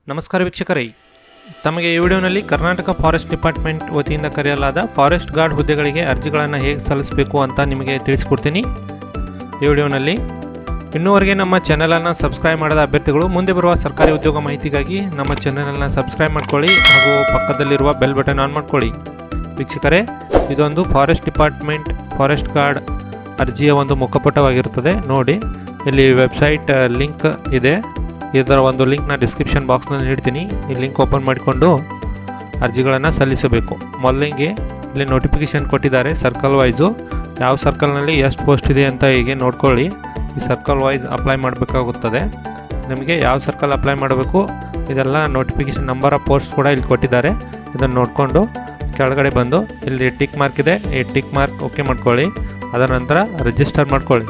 ನಮಸ್ಕಾರ ವೀಕ್ಷಕರೇ ತಮಗೆ ಈ ವಿಡಿಯೋನಲ್ಲಿ ಕರ್ನಾಟಕ ಫಾರೆಸ್ಟ್ ಡಿಪಾರ್ಟ್ಮೆಂಟ್ ವತಿಯಿಂದ ಕರೆಯಲಾದ ಫಾರೆಸ್ಟ್ ಗಾರ್ಡ್ ಹುದ್ದೆಗಳಿಗೆ ಅರ್ಜಿಗಳನ್ನು ಹೇಗೆ ಸಲ್ಲಿಸಬೇಕು ಅಂತ ನಿಮಗೆ ತಿಳಿಸ್ಕೊಡ್ತೀನಿ ಈ ವಿಡಿಯೋನಲ್ಲಿ ಇನ್ನೂವರೆಗೆ ನಮ್ಮ ಚಾನಲನ್ನು ಸಬ್ಸ್ಕ್ರೈಬ್ ಮಾಡದ ಅಭ್ಯರ್ಥಿಗಳು ಮುಂದೆ ಬರುವ ಸರ್ಕಾರಿ ಉದ್ಯೋಗ ಮಾಹಿತಿಗಾಗಿ ನಮ್ಮ ಚಾನಲನ್ನು ಸಬ್ಸ್ಕ್ರೈಬ್ ಮಾಡ್ಕೊಳ್ಳಿ ಹಾಗೂ ಪಕ್ಕದಲ್ಲಿರುವ ಬೆಲ್ ಬಟನ್ ಆನ್ ಮಾಡ್ಕೊಳ್ಳಿ ವೀಕ್ಷಕರೇ ಇದೊಂದು ಫಾರೆಸ್ಟ್ ಡಿಪಾರ್ಟ್ಮೆಂಟ್ ಫಾರೆಸ್ಟ್ ಗಾರ್ಡ್ ಅರ್ಜಿಯ ಒಂದು ಮುಖಪುಟವಾಗಿರುತ್ತದೆ ನೋಡಿ ಇಲ್ಲಿ ವೆಬ್ಸೈಟ್ ಲಿಂಕ್ ಇದೆ ಇದರ ಒಂದು ಲಿಂಕ್ನ ಡಿಸ್ಕ್ರಿಪ್ಷನ್ ಬಾಕ್ಸ್ನಲ್ಲಿ ನೀಡ್ತೀನಿ ಈ ಲಿಂಕ್ ಓಪನ್ ಮಾಡಿಕೊಂಡು ಅರ್ಜಿಗಳನ್ನು ಸಲ್ಲಿಸಬೇಕು ಮೊದಲಿಗೆ ಇಲ್ಲಿ ನೋಟಿಫಿಕೇಶನ್ ಕೊಟ್ಟಿದ್ದಾರೆ ಸರ್ಕಲ್ ವೈಸು ಯಾವ ಸರ್ಕಲ್ನಲ್ಲಿ ಎಷ್ಟು ಪೋಸ್ಟ್ ಇದೆ ಅಂತ ಹೀಗೆ ನೋಡ್ಕೊಳ್ಳಿ ಈ ಸರ್ಕಲ್ ವೈಸ್ ಅಪ್ಲೈ ಮಾಡಬೇಕಾಗುತ್ತದೆ ನಿಮಗೆ ಯಾವ ಸರ್ಕಲ್ ಅಪ್ಲೈ ಮಾಡಬೇಕು ಇದೆಲ್ಲ ನೋಟಿಫಿಕೇಶನ್ ನಂಬರ್ ಆಫ್ ಪೋಸ್ಟ್ ಕೂಡ ಇಲ್ಲಿ ಕೊಟ್ಟಿದ್ದಾರೆ ಇದನ್ನು ನೋಡಿಕೊಂಡು ಕೆಳಗಡೆ ಬಂದು ಇಲ್ಲಿ ಟಿಕ್ ಮಾರ್ಕ್ ಇದೆ ಈ ಟಿಕ್ ಮಾರ್ಕ್ ಓಕೆ ಮಾಡ್ಕೊಳ್ಳಿ ಅದರ ನಂತರ ರಿಜಿಸ್ಟರ್ ಮಾಡ್ಕೊಳ್ಳಿ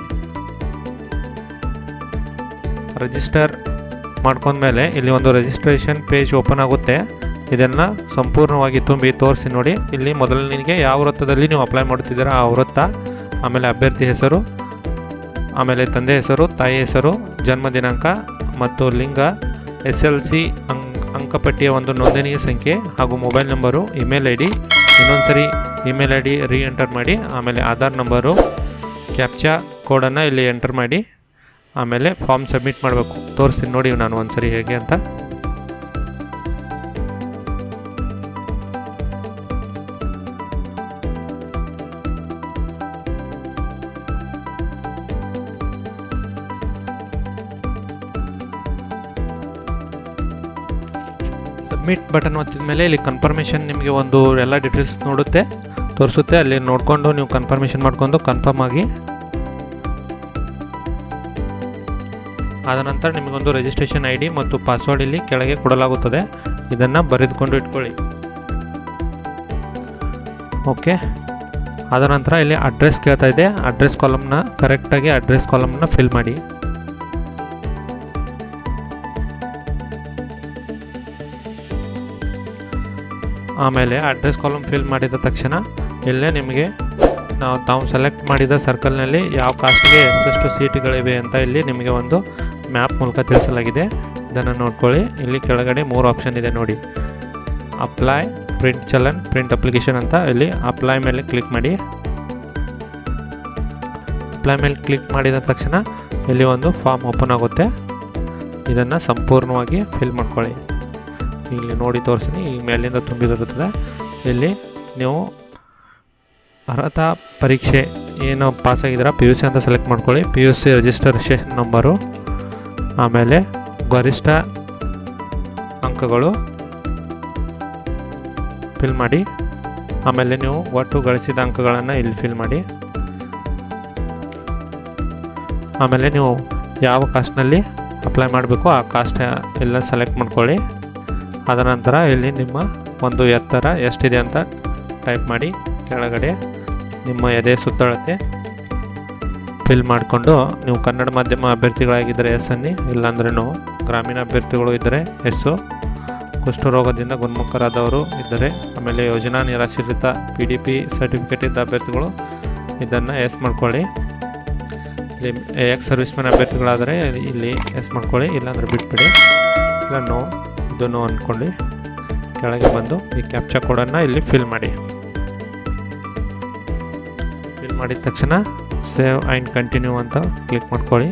ರಿಜಿಸ್ಟರ್ ಮಾಡ್ಕೊಂಡ್ಮೇಲೆ ಇಲ್ಲಿ ಒಂದು ರಿಜಿಸ್ಟ್ರೇಷನ್ ಪೇಜ್ ಓಪನ್ ಆಗುತ್ತೆ ಇದನ್ನು ಸಂಪೂರ್ಣವಾಗಿ ತುಂಬಿ ತೋರಿಸಿ ನೋಡಿ ಇಲ್ಲಿ ಮೊದಲನಿಗೆ ಯಾವ ವೃತ್ತದಲ್ಲಿ ನೀವು ಅಪ್ಲೈ ಮಾಡುತ್ತಿದ್ದೀರಾ ಆ ವೃತ್ತ ಆಮೇಲೆ ಅಭ್ಯರ್ಥಿ ಹೆಸರು ಆಮೇಲೆ ತಂದೆ ಹೆಸರು ತಾಯಿ ಹೆಸರು ಜನ್ಮ ದಿನಾಂಕ ಮತ್ತು ಲಿಂಗ ಎಸ್ ಎಲ್ ಸಿ ಅಂಕ್ ಅಂಕಪಟ್ಟಿಯ ಒಂದು ನೋಂದಣಿಯ ಸಂಖ್ಯೆ ಹಾಗೂ mobile number email I D ಇನ್ನೊಂದು ಸರಿ email I D re-enter ಮಾಡಿ ಆಮೇಲೆ ಆಧಾರ್ ನಂಬರು ಕ್ಯಾಪ್ಚಾ ಕೋಡನ್ನು ಇಲ್ಲಿ ಎಂಟರ್ ಮಾಡಿ ಆಮೇಲೆ ಫಾರ್ಮ್ ಸಬ್ಮಿಟ್ ಮಾಡಬೇಕು ತೋರಿಸ್ತೀನಿ ನೋಡಿ ನಾನು ಒಂದು ಸರಿ ಹೇಗೆ ಅಂತ ಸಬ್ಮಿಟ್ ಬಟನ್ ಒತ್ತಿದ ಮೇಲೆ ಇಲ್ಲಿ ಕನ್ಫರ್ಮೇಷನ್ ನಿಮಗೆ ಒಂದು ಎಲ್ಲ ಡೀಟೇಲ್ಸ್ ನೋಡುತ್ತೆ ತೋರಿಸುತ್ತೆ ಅಲ್ಲಿ ನೋಡಿಕೊಂಡು ನೀವು ಕನ್ಫರ್ಮೇಷನ್ ಮಾಡ್ಕೊಂಡು ಕನ್ಫರ್ಮ್ ಆಗಿ ಆದ ನಂತರ ನಿಮಗೊಂದು ರಿಜಿಸ್ಟ್ರೇಷನ್ ಐ ಡಿ ಮತ್ತು ಪಾಸ್ವರ್ಡ್ ಇಲ್ಲಿ ಕೆಳಗೆ ಕೊಡಲಾಗುತ್ತದೆ ಇದನ್ನು ಬರೆದುಕೊಂಡು ಇಟ್ಕೊಳ್ಳಿ ಓಕೆ ಆದ ನಂತರ ಇಲ್ಲಿ ಅಡ್ರೆಸ್ ಕೇಳ್ತಾ ಇದೆ ಅಡ್ರೆಸ್ ಕಾಲಮ್ನ ಕರೆಕ್ಟಾಗಿ ಅಡ್ರೆಸ್ ಕಾಲಮ್ನ ಫಿಲ್ ಮಾಡಿ ಆಮೇಲೆ ಅಡ್ರೆಸ್ ಕಾಲಮ್ ಫಿಲ್ ಮಾಡಿದ ತಕ್ಷಣ ಇಲ್ಲೇ ನಿಮಗೆ ನಾವು ತಾವು ಸೆಲೆಕ್ಟ್ ಮಾಡಿದ ಸರ್ಕಲ್ನಲ್ಲಿ ಯಾವ ಕಾಸ್ಟ್ಗೆ ಎಷ್ಟೆಷ್ಟು ಸೀಟ್ಗಳಿವೆ ಅಂತ ಇಲ್ಲಿ ನಿಮಗೆ ಒಂದು ಮ್ಯಾಪ್ ಮೂಲಕ ತಿಳಿಸಲಾಗಿದೆ ಇದನ್ನು ನೋಡ್ಕೊಳ್ಳಿ ಇಲ್ಲಿ ಕೆಳಗಡೆ ಮೂರು ಆಪ್ಷನ್ ಇದೆ ನೋಡಿ apply print challan print application ಅಂತ ಇಲ್ಲಿ ಅಪ್ಲೈ ಮೇಲೆ ಕ್ಲಿಕ್ ಮಾಡಿ ಅಪ್ಲೈ ಮೇಲೆ ಕ್ಲಿಕ್ ಮಾಡಿದ ತಕ್ಷಣ ಇಲ್ಲಿ ಒಂದು ಫಾರ್ಮ್ ಓಪನ್ ಆಗುತ್ತೆ ಇದನ್ನು ಸಂಪೂರ್ಣವಾಗಿ ಫಿಲ್ ಮಾಡ್ಕೊಳ್ಳಿ ಇಲ್ಲಿ ನೋಡಿ ತೋರಿಸ್ತೀನಿ ಈ ಮೇಲಿಂದ ತುಂಬಿದಿರುತ್ತದೆ ಇಲ್ಲಿ ನೀವು ಅರ್ಹತಾ ಪರೀಕ್ಷೆ ಏನು ಪಾಸಾಗಿದ್ದೀರಾ ಪಿ ಯು ಸಿ ಅಂತ ಸೆಲೆಕ್ಟ್ ಮಾಡ್ಕೊಳ್ಳಿ P U C registration number ಆಮೇಲೆ ಗರಿಷ್ಠ ಅಂಕಗಳು ಫಿಲ್ ಮಾಡಿ ಆಮೇಲೆ ನೀವು ಒಟ್ಟು ಗಳಿಸಿದ ಅಂಕಗಳನ್ನು ಇಲ್ಲಿ ಫಿಲ್ ಮಾಡಿ ಆಮೇಲೆ ನೀವು ಯಾವ ಕಾಸ್ಟ್ನಲ್ಲಿ ಅಪ್ಲೈ ಮಾಡಬೇಕು ಆ ಕಾಸ್ಟ್ ಎಲ್ಲ ಸೆಲೆಕ್ಟ್ ಮಾಡ್ಕೊಳ್ಳಿ ಅದ ನಂತರ ಇಲ್ಲಿ ನಿಮ್ಮ ಒಂದು ಎತ್ತರ ಎಷ್ಟಿದೆ ಅಂತ ಟೈಪ್ ಮಾಡಿ ಕೆಳಗಡೆ ನಿಮ್ಮ ಎದೆ ಸುತ್ತಳತೆ ಫಿಲ್ ಮಾಡಿಕೊಂಡು ನೀವು ಕನ್ನಡ ಮಾಧ್ಯಮ ಅಭ್ಯರ್ಥಿಗಳಾಗಿದ್ದರೆ ಎಸ್ ಅನ್ನಿ ಇಲ್ಲಾಂದ್ರೂ ಗ್ರಾಮೀಣ ಅಭ್ಯರ್ಥಿಗಳು ಇದ್ದರೆ ಎಸ್ಸು ಕುಷ್ಠರೋಗದಿಂದ ಗುಣಮುಖರಾದವರು ಇದ್ದರೆ ಆಮೇಲೆ ಯೋಜನಾ ನಿರಾಶ್ರಿತ ಪಿ ಡಿ ಪಿ ಸರ್ಟಿಫಿಕೇಟ್ ಇದ್ದ ಅಭ್ಯರ್ಥಿಗಳು ಇದನ್ನು ಎಸ್ ಮಾಡ್ಕೊಳ್ಳಿ ಇಲ್ಲಿ ಎಕ್ಸ್ ಸರ್ವಿಸ್ ಮ್ಯಾನ್ ಅಭ್ಯರ್ಥಿಗಳಾದರೆ ಇಲ್ಲಿ ಎಸ್ ಮಾಡ್ಕೊಳ್ಳಿ ಇಲ್ಲಾಂದ್ರೆ ಬಿಟ್ಬಿಡಿ ಇಲ್ಲ ನೋ ಇದು ನೋ ಅಂದ್ಕೊಳ್ಳಿ ಕೆಳಗೆ ಬಂದು ಈ ಕ್ಯಾಪ್ಚಾ ಕೋಡನ್ನು ಇಲ್ಲಿ ಫಿಲ್ ಮಾಡಿ ಫಿಲ್ ಮಾಡಿದ ತಕ್ಷಣ ಸೇವ್ ಆ್ಯಂಡ್ ಕಂಟಿನ್ಯೂ ಅಂತ ಕ್ಲಿಕ್ ಮಾಡ್ಕೊಳ್ಳಿ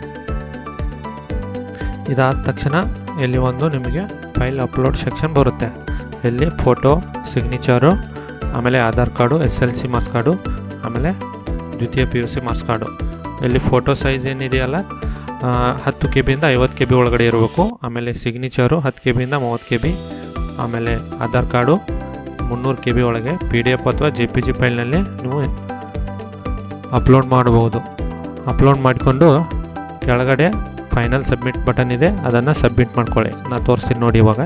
ಇದಾದ ತಕ್ಷಣ ಇಲ್ಲಿ ಒಂದು ನಿಮಗೆ ಫೈಲ್ ಅಪ್ಲೋಡ್ ಸೆಕ್ಷನ್ ಬರುತ್ತೆ ಇಲ್ಲಿ ಫೋಟೋ ಸಿಗ್ನೇಚರು ಆಮೇಲೆ Aadhaar card S L C marks card ಆಮೇಲೆ ದ್ವಿತೀಯ P U C marks card ಇಲ್ಲಿ ಫೋಟೋ ಸೈಜ್ ಏನಿದೆಯಲ್ಲ ಆ, ಹತ್ತು ಕೆ ಬಿಯಿಂದ ಐವತ್ತು ಕೆ ಬಿ ಒಳಗಡೆ ಇರಬೇಕು ಆಮೇಲೆ ಸಿಗ್ನೇಚರು ಹತ್ತು ಕೆ ಬಿಯಿಂದ ಮೂವತ್ತು ಕೆ ಬಿ ಆಮೇಲೆ ಆಧಾರ್ ಕಾರ್ಡು ಮುನ್ನೂರು ಕೆ ಬಿ ಒಳಗೆ ಪಿ ಡಿ ಎಫ್ ಅಥವಾ ಜೆ ಪಿ ಜಿ ಫೈಲ್ನಲ್ಲಿ ನೀವು ಅಪ್ಲೋಡ್ ಮಾಡಬಹುದು ಅಪ್ಲೋಡ್ ಮಾಡಿಕೊಂಡು ಕೆಳಗಡೆ ಫೈನಲ್ ಸಬ್ಮಿಟ್ ಬಟನ್ ಇದೆ ಅದನ್ನು ಸಬ್ಮಿಟ್ ಮಾಡ್ಕೊಳ್ಳಿ ನಾನು ತೋರಿಸ್ತೀನಿ ನೋಡಿ ಇವಾಗ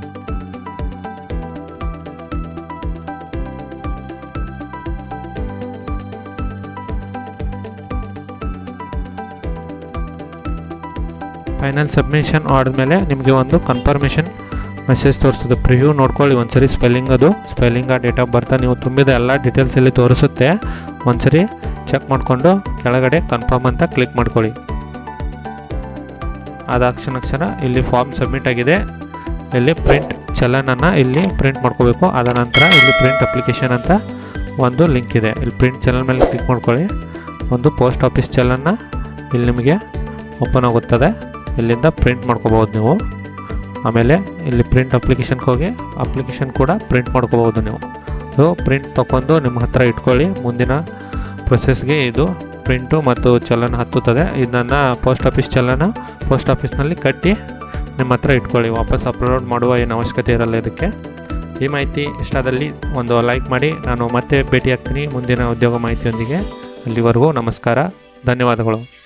ಫೈನಲ್ ಸಬ್ಮಿಷನ್ ಆದಮೇಲೆ ನಿಮಗೆ ಒಂದು ಕನ್ಫರ್ಮೇಷನ್ ಮೆಸೇಜ್ ತೋರಿಸ್ತದೆ ಪ್ರಿವ್ಯೂ ನೋಡ್ಕೊಳ್ಳಿ ಒಂದ್ಸರಿ ಸ್ಪೆಲ್ಲಿಂಗ್ ಅದು ಸ್ಪೆಲ್ಲಿಂಗ್ ಆ ಡೇಟ್ ಆಫ್ ಬರ್ತ್ ನೀವು ತುಂಬಿದ ಎಲ್ಲ ಡೀಟೇಲ್ಸ್ ಇಲ್ಲಿ ತೋರಿಸುತ್ತೆ ಒಂದ್ಸರಿ ಚೆಕ್ ಮಾಡಿಕೊಂಡು ಕೆಳಗಡೆ ಕನ್ಫರ್ಮ್ ಅಂತ ಕ್ಲಿಕ್ ಮಾಡ್ಕೊಳ್ಳಿ ಅದಾಕ್ಷಣ ಕ್ಷಣ ಇಲ್ಲಿ ಫಾರ್ಮ್ ಸಬ್ಮಿಟ್ ಆಗಿದೆ ಇಲ್ಲಿ ಪ್ರಿಂಟ್ ಚಲನನ್ನು ಇಲ್ಲಿ ಪ್ರಿಂಟ್ ಮಾಡ್ಕೋಬೇಕು ಅದ ನಂತರ ಇಲ್ಲಿ ಪ್ರಿಂಟ್ ಅಪ್ಲಿಕೇಶನ್ ಅಂತ ಒಂದು ಲಿಂಕ್ ಇದೆ ಇಲ್ಲಿ ಪ್ರಿಂಟ್ ಚಲನ್ ಮೇಲೆ ಕ್ಲಿಕ್ ಮಾಡ್ಕೊಳ್ಳಿ ಒಂದು ಪೋಸ್ಟ್ ಆಫೀಸ್ ಚಲನ್ನ ಇಲ್ಲಿ ನಿಮಗೆ ಓಪನ್ ಆಗುತ್ತದೆ ಇಲ್ಲಿಂದ ಪ್ರಿಂಟ್ ಮಾಡ್ಕೋಬೋದು ನೀವು ಆಮೇಲೆ ಇಲ್ಲಿ ಪ್ರಿಂಟ್ ಅಪ್ಲಿಕೇಶನ್ಗೆ ಹೋಗಿ ಅಪ್ಲಿಕೇಶನ್ ಕೂಡ ಪ್ರಿಂಟ್ ಮಾಡ್ಕೋಬೋದು ನೀವು ಸೊ ಪ್ರಿಂಟ್ ತೊಗೊಂಡು ನಿಮ್ಮ ಹತ್ರ ಇಟ್ಕೊಳ್ಳಿ ಮುಂದಿನ ಪ್ರೊಸೆಸ್ಗೆ ಇದು ಪ್ರಿಂಟು ಮತ್ತು ಚಲನ ಹತ್ತುತ್ತದೆ ಇದನ್ನು ಪೋಸ್ಟ್ ಆಫೀಸ್ ಚಲನ ಪೋಸ್ಟ್ ಆಫೀಸ್ನಲ್ಲಿ ಕಟ್ಟಿ ನಿಮ್ಮ ಹತ್ರ ಇಟ್ಕೊಳ್ಳಿ ವಾಪಸ್ ಅಪ್ಲೋಡ್ ಮಾಡುವ ಏನು ಅವಶ್ಯಕತೆ ಇರಲ್ಲ ಇದಕ್ಕೆ ಈ ಮಾಹಿತಿ ಇಷ್ಟದಲ್ಲಿ ಒಂದು ಲೈಕ್ ಮಾಡಿ ನಾನು ಮತ್ತೆ ಭೇಟಿ ಆಗ್ತೀನಿ ಮುಂದಿನ ಉದ್ಯೋಗ ಮಾಹಿತಿಯೊಂದಿಗೆ ಅಲ್ಲಿವರೆಗೂ ನಮಸ್ಕಾರ ಧನ್ಯವಾದಗಳು